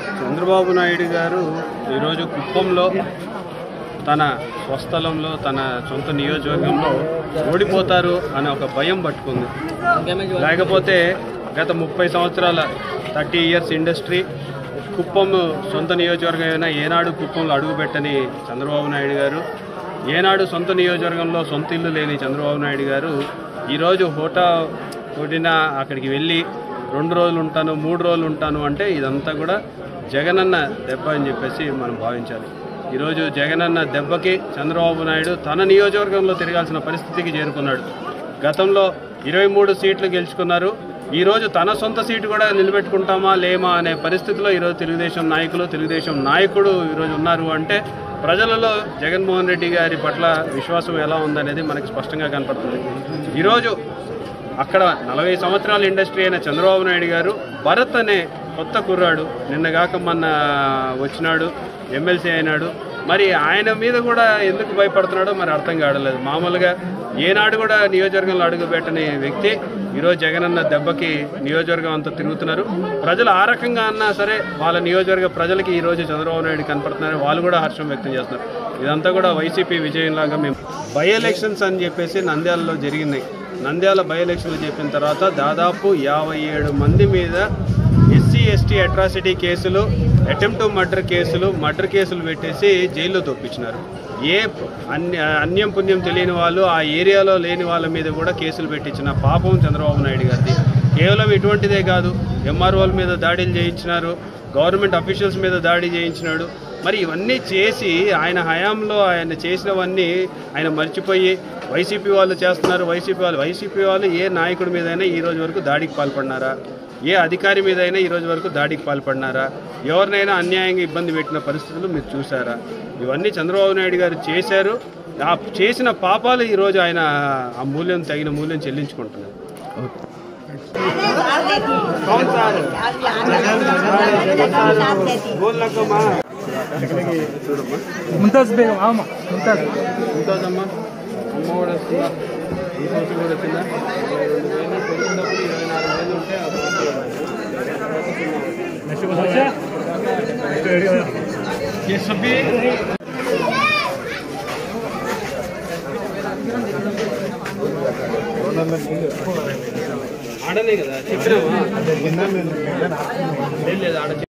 చంద్రబాబు నాయుడు గారు ఈరోజు కుప్పంలో తన స్వస్థలంలో తన సొంత నియోజకవర్గంలో ఓడిపోతారు అనే ఒక భయం పట్టుకుంది లేకపోతే గత ముప్పై సంవత్సరాల థర్టీ ఇయర్స్ ఇండస్ట్రీ కుప్పం సొంత నియోజకవర్గం అయినా ఏనాడు కుప్పంలో అడుగుపెట్టని చంద్రబాబు నాయుడు గారు ఏనాడు సొంత నియోజకవర్గంలో సొంత ఇల్లు లేని చంద్రబాబు నాయుడు గారు ఈరోజు హోటా కొట్టిన అక్కడికి వెళ్ళి రెండు రోజులు ఉంటాను మూడు రోజులు ఉంటాను అంటే ఇదంతా కూడా జగనన్న దెబ్బ అని చెప్పేసి మనం భావించాలి ఈరోజు జగనన్న దెబ్బకి చంద్రబాబు నాయుడు తన నియోజకవర్గంలో తిరగాల్సిన పరిస్థితికి చేరుకున్నాడు గతంలో ఇరవై మూడు సీట్లు గెలుచుకున్నారు ఈరోజు తన సొంత సీటు కూడా నిలబెట్టుకుంటామా లేమా అనే పరిస్థితిలో ఈరోజు తెలుగుదేశం నాయకులు తెలుగుదేశం నాయకుడు ఈరోజు ఉన్నారు అంటే ప్రజలలో జగన్మోహన్ రెడ్డి గారి పట్ల విశ్వాసం ఎలా ఉందనేది మనకి స్పష్టంగా కనపడుతుంది ఈరోజు అక్కడ నలభై సంవత్సరాల ఇండస్ట్రీ అయిన చంద్రబాబు నాయుడు గారు భరత్ అనే కొత్త కుర్రాడు నిన్నగాక మొన్న వచ్చినాడు ఎమ్మెల్సీ అయినాడు మరి ఆయన మీద కూడా ఎందుకు భయపడుతున్నాడో మరి అర్థం కావట్లేదు మామూలుగా ఏనాడు కూడా నియోజకవర్గంలో అడుగుపెట్టని వ్యక్తి ఈరోజు జగనన్న దెబ్బకి నియోజకవర్గం అంతా తిరుగుతున్నారు ప్రజలు ఆ రకంగా అన్నా సరే వాళ్ళ నియోజకవర్గ ప్రజలకి ఈరోజు చంద్రబాబు నాయుడు కనపడుతున్నారు వాళ్ళు కూడా హర్షం వ్యక్తం చేస్తున్నారు ఇదంతా కూడా వైసీపీ విజయంలాగా మేము బై ఎలక్షన్స్ అని చెప్పేసి నంద్యాలలో జరిగినాయి నంద్యాల బై ఎలక్షన్లు చెప్పిన తర్వాత దాదాపు యాభై ఏడు మంది మీద ఎస్సీ ఎస్టీ అట్రాసిటీ కేసులు అటెంప్ట్ మర్డర్ కేసులు మర్డర్ కేసులు పెట్టేసి జైల్లో తొప్పించినారు ఏ అన్య అన్యం పుణ్యం తెలియని వాళ్ళు ఆ ఏరియాలో లేని వాళ్ళ మీద కూడా కేసులు పెట్టించిన పాపం చంద్రబాబు నాయుడు గారిది కేవలం ఇటువంటిదే కాదు ఎంఆర్ఓల మీద దాడులు చేయించినారు గవర్నమెంట్ అఫీషియల్స్ మీద దాడి చేయించినాడు మరి ఇవన్నీ చేసి ఆయన హయాంలో ఆయన చేసినవన్నీ ఆయన మర్చిపోయి వైసీపీ వాళ్ళు చేస్తున్నారు వైసీపీ వాళ్ళు వైసీపీ వాళ్ళు ఏ నాయకుడి మీదైనా ఈ రోజు వరకు దాడికి పాల్పడినారా ఏ అధికారి మీదైనా ఈ రోజు వరకు దాడికి పాల్పడినారా ఎవరినైనా అన్యాయంగా ఇబ్బంది పెట్టిన పరిస్థితులు మీరు చూసారా ఇవన్నీ చంద్రబాబు నాయుడు గారు చేశారు ఆ చేసిన పాపాలు ఈరోజు ఆయన ఆ మూల్యం తగిన మూల్యం చెల్లించుకుంటున్నారు कौन सा बोल लगा మా ముంతాజ్ బేగం ఆమా ముంతాజ్ ఉంటుందమ్మా అమ్మ కూడా వస్తుందా ఈ సంవత్సరం కూడా వచ్చిందా ఇరవై రెండు వేలు పెరిగినప్పుడు ఇరవై నాలుగు వేలు ఉంటే ఆ సంవత్సరం ये सभी ఆడనే కదా చెప్పినావా లేదు లేదు ఆడ